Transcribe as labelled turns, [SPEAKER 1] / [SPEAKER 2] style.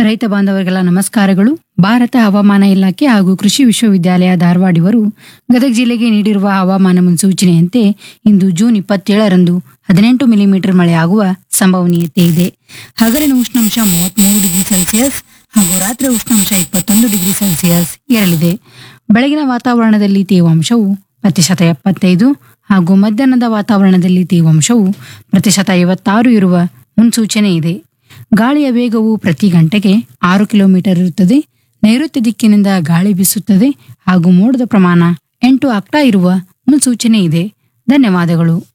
[SPEAKER 1] ರೈತ ಬಾಂಧವರಿಗೆಲ್ಲ ನಮಸ್ಕಾರಗಳು ಭಾರತ ಹವಾಮಾನ ಇಲಾಖೆ ಹಾಗೂ ಕೃಷಿ ವಿಶ್ವವಿದ್ಯಾಲಯ ಧಾರವಾಡ ಇವರು ಗದಗ ಜಿಲ್ಲೆಗೆ ನೀಡಿರುವ ಹವಾಮಾನ ಮುನ್ಸೂಚನೆಯಂತೆ ಇಂದು ಜೂನ್ ಇಪ್ಪತ್ತೇಳರಂದು ಹದಿನೆಂಟು ಮಿಲಿಮೀಟರ್ ಮಳೆಯಾಗುವ ಸಂಭವನೀಯತೆ ಇದೆ ಹಗಲಿನ ಉಷ್ಣಾಂಶ ಮೂವತ್ಮೂರು ಡಿಗ್ರಿ ಸೆಲ್ಸಿಯಸ್ ಹಾಗೂ ರಾತ್ರಿ ಉಷ್ಣಾಂಶ ಇಪ್ಪತ್ತೊಂದು ಡಿಗ್ರಿ ಸೆಲ್ಸಿಯಸ್ ಇರಲಿದೆ ಬೆಳಗಿನ ವಾತಾವರಣದಲ್ಲಿ ತೇವಾಂಶವು ಪ್ರತಿಶತ ಎಪ್ಪತ್ತೈದು ಹಾಗೂ ಮಧ್ಯಾಹ್ನದ ವಾತಾವರಣದಲ್ಲಿ ತೇವಾಂಶವು ಪ್ರತಿಶತ ಐವತ್ತಾರು ಇರುವ ಮುನ್ಸೂಚನೆ ಇದೆ ಗಾಳಿಯ ವೇಗವು ಪ್ರತಿ ಗಂಟೆಗೆ ಆರು ಕಿಲೋಮೀಟರ್ ಇರುತ್ತದೆ ನೈಋತ್ಯ ದಿಕ್ಕಿನಿಂದ ಗಾಳಿ ಬೀಸುತ್ತದೆ ಹಾಗೂ ಮೋಡದ ಪ್ರಮಾಣ ಎಂಟು ಆಗ್ತಾ ಇರುವ ಮುನ್ಸೂಚನೆ ಇದೆ ಧನ್ಯವಾದಗಳು